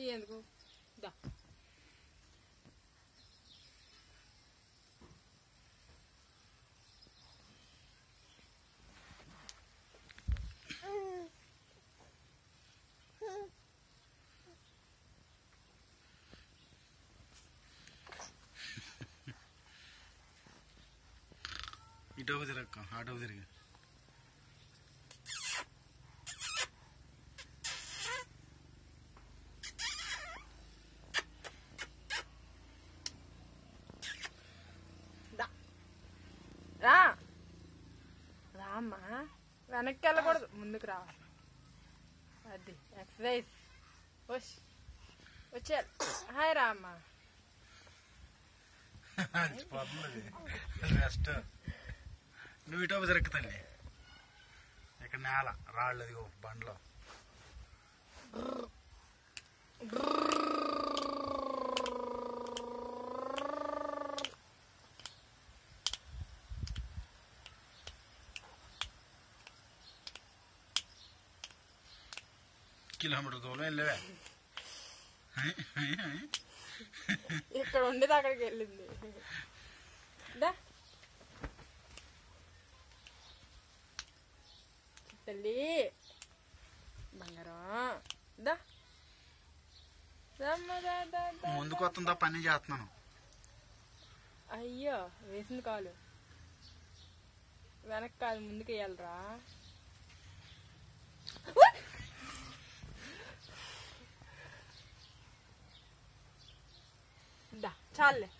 ఎందుకు దా ఇటోపు తిరగక్క అటోపు తిరిగి దా రా రామ్మా వెనక్కి వెళ్ళకూడదు ముందుకు రావాలి అది ఎక్సర్సైజ్ వష్ వచ్చారు హాయ్ రామ్మా పోతుంది రెస్ట్ నువ్వు ఇటోపు తిరగ తల్లి ఇక్కడ నేల రాళ్ళు అదిగో బండ్లో కిలోమీటర్ దూరం వెళ్ళవే ఇక్కడ ఉండేది అక్కడికి వెళ్ళింది దా తల్లి బంగారం దా దమ్మ దా దా దా. ముందుకు వస్తుందా పని చేస్తున్నాను అయ్యో వేసింది కాలు వెనక్కి కాదు ముందుకు వేయాలరా దా చాలే